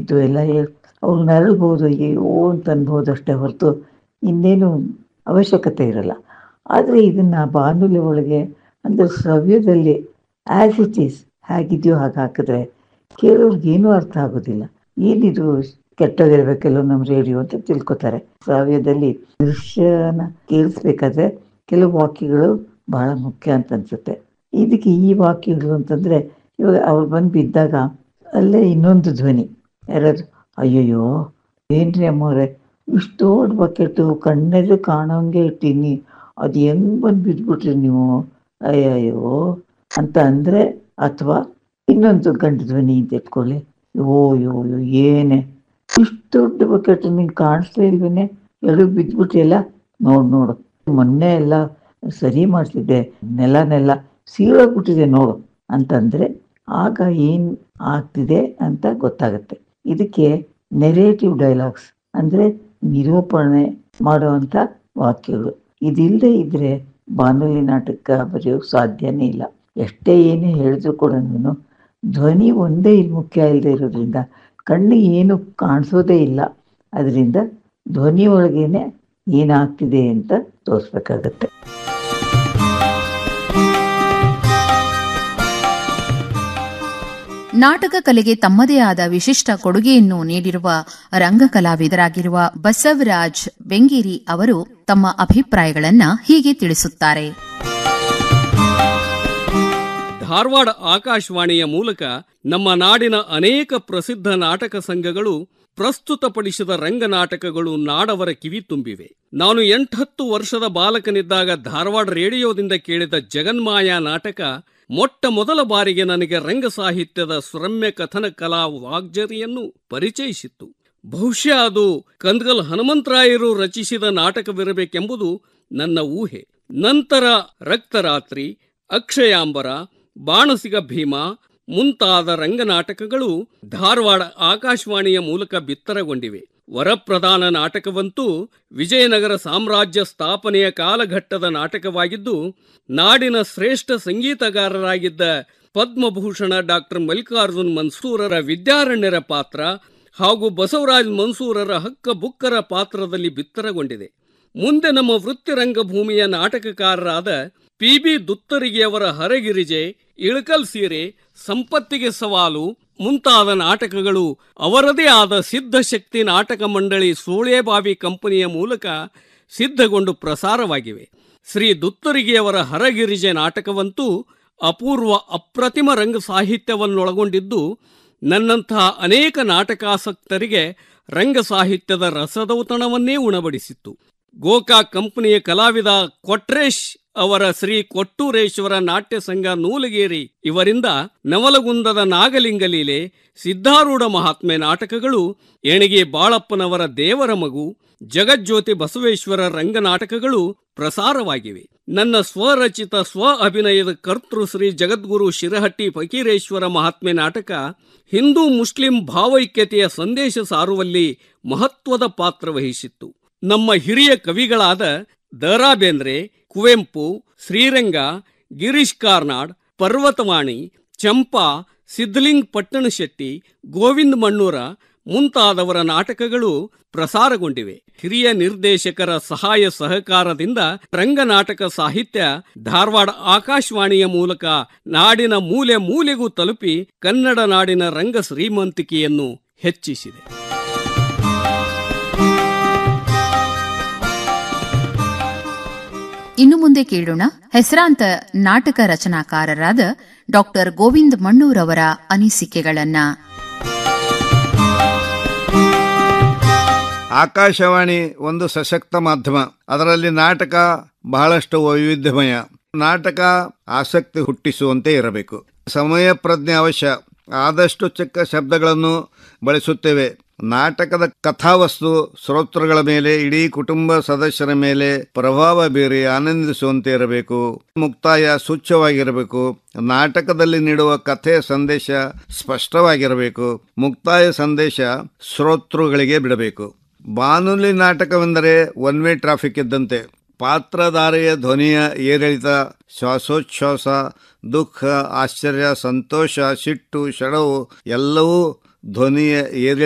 ಇದ್ದು ಎಲ್ಲ ಹೇಳ್ ಅವ್ರು ನರಳ್ಬೋದು ಅಯ್ಯೋ ಅಂತ ಅನ್ಬೋದು ಅಷ್ಟೇ ಹೊರತು ಇನ್ನೇನು ಅವಶ್ಯಕತೆ ಇರಲ್ಲ ಆದರೆ ಇದನ್ನು ಬಾನುಲಿ ಒಳಗೆ ಅಂದರೆ ಶ್ರವ್ಯದಲ್ಲಿ ಆ್ಯಸ್ ಇಟ್ ಈಸ್ ಹೇಗಿದೆಯೋ ಹಾಗೆ ಹಾಕಿದ್ರೆ ಕೇಳೋರ್ಗೆ ಏನೂ ಅರ್ಥ ಆಗೋದಿಲ್ಲ ಏನಿದು ಕೆಟ್ಟೋಗಿರ್ಬೇಕೆಲ್ಲೋ ನಮ್ಮ ರೇಡಿಯೋ ಅಂತ ತಿಳ್ಕೊತಾರೆ ಶ್ರಾವ್ಯದಲ್ಲಿ ದೃಶ್ಯನ ಕೇಳಿಸ್ಬೇಕಾದ್ರೆ ಕೆಲವು ವಾಕ್ಯಗಳು ಬಹಳ ಮುಖ್ಯ ಅಂತ ಅನ್ಸುತ್ತೆ ಇದಕ್ಕೆ ಈ ವಾಕ್ಯಗಳು ಅಂತಂದ್ರೆ ಇವಾಗ ಅವ್ರು ಬಂದು ಬಿದ್ದಾಗ ಅಲ್ಲೇ ಇನ್ನೊಂದು ಧ್ವನಿ ಯಾರಾದ್ರು ಅಯ್ಯಯ್ಯೋ ಏನ್ರಿ ಅಮ್ಮವ್ರೆ ಇಷ್ಟು ದೊಡ್ಡ ಬಕೆಟು ಕಣ್ಣೆದು ಕಾಣೋಂಗೆ ಇಟ್ಟೀನಿ ಅದು ಹೆಂಗ್ ಬಂದು ಬಿದ್ಬಿಟ್ರಿ ನೀವು ಅಯ್ಯಯ್ಯೋ ಅಂತ ಅಂದ್ರೆ ಅಥವಾ ಇನ್ನೊಂದು ಗಂಡು ಧ್ವನಿ ಅಂತ ಇಟ್ಕೊಳ್ಳಿ ಓ ಯೋ ಯೋ ಏನೇ ಇಷ್ಟು ದೊಡ್ಡ ಬಕೆಟ್ ನಿಂಗೆ ಕಾಣಿಸ್ತಾ ಇಲ್ವೇನೆ ಎಡಗ್ ಬಿದ್ಬಿಟ್ಟಿಯಲ್ಲ ನೋಡು ನೋಡು ಮೊನ್ನೆ ಎಲ್ಲ ಸರಿ ಮಾಡ್ತಿದ್ದೆ ನೆಲನೆಲ್ಲ ಸೀಳೋಗ್ಬಿಟ್ಟಿದೆ ನೋಡು ಅಂತಂದ್ರೆ ಆಗ ಏನ್ ಆಗ್ತಿದೆ ಅಂತ ಗೊತ್ತಾಗುತ್ತೆ ಇದಕ್ಕೆ ನೆರೇಟಿವ್ ಡೈಲಾಗ್ಸ್ ಅಂದ್ರೆ ನಿರೂಪಣೆ ಮಾಡುವಂತ ವಾಕ್ಯಗಳು ಇದಿಲ್ಲದೆ ಇದ್ರೆ ಬಾನುಲಿ ನಾಟಕ ಬರೆಯೋಕ್ ಸಾಧ್ಯನೇ ಇಲ್ಲ ಎಷ್ಟೇ ಏನೇ ಹೇಳಿದ್ರು ಕೂಡ ಧ್ವನಿ ಒಂದೇ ಇಲ್ಲಿ ಮುಖ್ಯ ಇಲ್ಲದೆ ಇರೋದ್ರಿಂದ ಕಣ್ಣಿಗೆ ಏನು ಕಾಣಿಸೋದೇ ಇಲ್ಲ ಅದರಿಂದ ಧ್ವನಿ ಒಳಗೇನೆ ಏನಾಗ್ತಿದೆ ಅಂತ ತೋರಿಸ್ಬೇಕಾಗತ್ತೆ ನಾಟಕ ಕಲೆಗೆ ತಮ್ಮದೇ ಆದ ವಿಶಿಷ್ಟ ಕೊಡುಗೆಯನ್ನು ನೀಡಿರುವ ರಂಗ ಕಲಾವಿದರಾಗಿರುವ ಬಸವರಾಜ್ ಬೆಂಗೇರಿ ಅವರು ತಮ್ಮ ಅಭಿಪ್ರಾಯಗಳನ್ನ ಹೀಗೆ ತಿಳಿಸುತ್ತಾರೆ ಧಾರವಾಡ ಆಕಾಶವಾಣಿಯ ಮೂಲಕ ನಮ್ಮ ನಾಡಿನ ಅನೇಕ ಪ್ರಸಿದ್ಧ ನಾಟಕ ಸಂಘಗಳು ಪ್ರಸ್ತುತಪಡಿಸಿದ ರಂಗನಾಟಕಗಳು ನಾಡವರ ಕಿವಿ ತುಂಬಿವೆ ನಾನು ಎಂಟತ್ತು ವರ್ಷದ ಬಾಲಕನಿದ್ದಾಗ ಧಾರವಾಡ ರೇಡಿಯೋದಿಂದ ಕೇಳಿದ ಜಗನ್ಮಾಯಾ ನಾಟಕ ಮೊಟ್ಟ ಮೊದಲ ಬಾರಿಗೆ ನನಗೆ ರಂಗ ಸಾಹಿತ್ಯದ ಸುರಮ್ಯ ಕಥನ ಕಲಾ ವಾಗ್ಜರಿಯನ್ನು ಪರಿಚಯಿಸಿತ್ತು ಬಹುಶಃ ಅದು ಕಂದಗಲ್ ಹನುಮಂತರಾಯರು ರಚಿಸಿದ ನಾಟಕವಿರಬೇಕೆಂಬುದು ನನ್ನ ಊಹೆ ನಂತರ ರಕ್ತರಾತ್ರಿ ಅಕ್ಷಯಾಂಬರ ಬಾಣಸಿಗ ಭೀಮ ಮುಂತಾದ ರಂಗನಾಟಕಗಳು ಧಾರವಾಡ ಆಕಾಶವಾಣಿಯ ಮೂಲಕ ಬಿತ್ತರಗೊಂಡಿವೆ ವರಪ್ರಧಾನ ನಾಟಕವಂತೂ ವಿಜಯನಗರ ಸಾಮ್ರಾಜ್ಯ ಸ್ಥಾಪನೆಯ ಕಾಲಘಟ್ಟದ ನಾಟಕವಾಗಿದ್ದು ನಾಡಿನ ಶ್ರೇಷ್ಠ ಸಂಗೀತಗಾರರಾಗಿದ್ದ ಪದ್ಮಭೂಷಣ ಡಾಕ್ಟರ್ ಮಲ್ಲಿಕಾರ್ಜುನ್ ಮನ್ಸೂರರ ವಿದ್ಯಾರಣ್ಯರ ಪಾತ್ರ ಹಾಗೂ ಬಸವರಾಜ್ ಮನ್ಸೂರರ ಹಕ್ಕ ಬುಕ್ಕರ ಪಾತ್ರದಲ್ಲಿ ಬಿತ್ತರಗೊಂಡಿದೆ ಮುಂದೆ ನಮ್ಮ ವೃತ್ತಿ ರಂಗಭೂಮಿಯ ನಾಟಕಕಾರರಾದ ಪಿ ಬಿ ದುತ್ತರಿಗೆಯವರ ಹರಗಿರಿಜೆ ಇಳಕಲ್ ಸೀರೆ ಸಂಪತ್ತಿಗೆ ಸವಾಲು ಮುಂತಾದ ನಾಟಕಗಳು ಅವರದೇ ಆದ ಸಿದ್ಧಶಕ್ತಿ ನಾಟಕ ಮಂಡಳಿ ಸೋಳೆಬಾವಿ ಕಂಪನಿಯ ಮೂಲಕ ಸಿದ್ಧಗೊಂಡು ಪ್ರಸಾರವಾಗಿವೆ ಶ್ರೀ ದುತ್ತರಿಗೆಯವರ ಹರಗಿರಿಜೆ ನಾಟಕವಂತೂ ಅಪೂರ್ವ ಅಪ್ರತಿಮ ರಂಗ ಸಾಹಿತ್ಯವನ್ನೊಳಗೊಂಡಿದ್ದು ನನ್ನಂತಹ ಅನೇಕ ನಾಟಕಾಸಕ್ತರಿಗೆ ರಂಗ ಸಾಹಿತ್ಯದ ರಸದೌತಣವನ್ನೇ ಉಣಬಡಿಸಿತ್ತು ಗೋಕಾ ಕಂಪನಿಯ ಕಲಾವಿದ ಕೊಟ್ರೇಶ್ ಅವರ ಶ್ರೀ ಕೊಟ್ಟೂರೇಶ್ವರ ನಾಟ್ಯ ಸಂಘ ನೂಲಗೇರಿ ಇವರಿಂದ ನವಲಗುಂದದ ನಾಗಲಿಂಗಲೀಲೆ ಸಿದ್ಧಾರೂಢ ಮಹಾತ್ಮೆ ನಾಟಕಗಳು ಎಣಿಗೆ ಬಾಳಪ್ಪನವರ ದೇವರ ಮಗು ಜಗಜ್ಯೋತಿ ಬಸವೇಶ್ವರ ರಂಗನಾಟಕಗಳು ಪ್ರಸಾರವಾಗಿವೆ ನನ್ನ ಸ್ವರಚಿತ ಸ್ವ ಅಭಿನಯದ ಕರ್ತೃ ಶ್ರೀ ಜಗದ್ಗುರು ಶಿರಹಟ್ಟಿ ಫಕೀರೇಶ್ವರ ಮಹಾತ್ಮೆ ನಾಟಕ ಹಿಂದೂ ಮುಸ್ಲಿಂ ಭಾವೈಕ್ಯತೆಯ ಸಂದೇಶ ಸಾರುವಲ್ಲಿ ಮಹತ್ವದ ಪಾತ್ರ ವಹಿಸಿತ್ತು ನಮ್ಮ ಹಿರಿಯ ಕವಿಗಳಾದ ದರಾ ಬೇಂದ್ರೆ ಕುವೆಂಪು ಶ್ರೀರಂಗ ಗಿರೀಶ್ ಕಾರ್ನಾಡ್ ಪರ್ವತವಾಣಿ ಚಂಪಾ ಸಿದ್ಧಲಿಂಗ್ ಪಟ್ಟಣಶೆಟ್ಟಿ ಗೋವಿಂದ ಮಣ್ಣೂರ ಮುಂತಾದವರ ನಾಟಕಗಳು ಪ್ರಸಾರಗೊಂಡಿವೆ ಹಿರಿಯ ನಿರ್ದೇಶಕರ ಸಹಾಯ ಸಹಕಾರದಿಂದ ರಂಗನಾಟಕ ಸಾಹಿತ್ಯ ಧಾರವಾಡ ಆಕಾಶವಾಣಿಯ ಮೂಲಕ ನಾಡಿನ ಮೂಲೆ ಮೂಲೆಗೂ ತಲುಪಿ ಕನ್ನಡ ನಾಡಿನ ರಂಗ ಶ್ರೀಮಂತಿಕೆಯನ್ನು ಹೆಚ್ಚಿಸಿದೆ ಇನ್ನು ಮುಂದೆ ಕೇಳೋಣ ಹೆಸರಾಂತ ನಾಟಕ ರಚನಾಕಾರರಾದ ಡಾಕ್ಟರ್ ಗೋವಿಂದ್ ಮಣ್ಣೂರವರ ಅನಿಸಿಕೆಗಳನ್ನ ಆಕಾಶವಾಣಿ ಒಂದು ಸಶಕ್ತ ಮಾಧ್ಯಮ ಅದರಲ್ಲಿ ನಾಟಕ ಬಹಳಷ್ಟು ವೈವಿಧ್ಯಮಯ ನಾಟಕ ಆಸಕ್ತಿ ಹುಟ್ಟಿಸುವಂತೆ ಇರಬೇಕು ಸಮಯ ಪ್ರಜ್ಞೆ ಅವಶ್ಯ ಆದಷ್ಟು ಚಿಕ್ಕ ಶಬ್ದಗಳನ್ನು ಬಳಸುತ್ತೇವೆ ನಾಟಕದ ಕಥಾವಸ್ತು ಶ್ರೋತೃಗಳ ಮೇಲೆ ಇಡೀ ಕುಟುಂಬ ಸದಸ್ಯರ ಮೇಲೆ ಪ್ರಭಾವ ಬೀರಿ ಆನಂದಿಸುವಂತೆ ಇರಬೇಕು ಮುಕ್ತಾಯ ಸೂಚ್ಯವಾಗಿರಬೇಕು ನಾಟಕದಲ್ಲಿ ನೀಡುವ ಕಥೆ ಸಂದೇಶ ಸ್ಪಷ್ಟವಾಗಿರಬೇಕು ಮುಕ್ತಾಯ ಸಂದೇಶ ಶ್ರೋತೃಗಳಿಗೆ ಬಿಡಬೇಕು ಬಾನುಲಿ ನಾಟಕವೆಂದರೆ ಒನ್ ವೇ ಟ್ರಾಫಿಕ್ ಇದ್ದಂತೆ ಪಾತ್ರಧಾರೆಯ ಧ್ವನಿಯ ಏರಿಳಿತ ಶ್ವಾಸೋಚ್ಛ್ವಾಸ ದುಃಖ ಆಶ್ಚರ್ಯ ಸಂತೋಷ ಸಿಟ್ಟು ಶಡವು ಎಲ್ಲವೂ ಧ್ವನಿಯ ಏರಿಳಿತ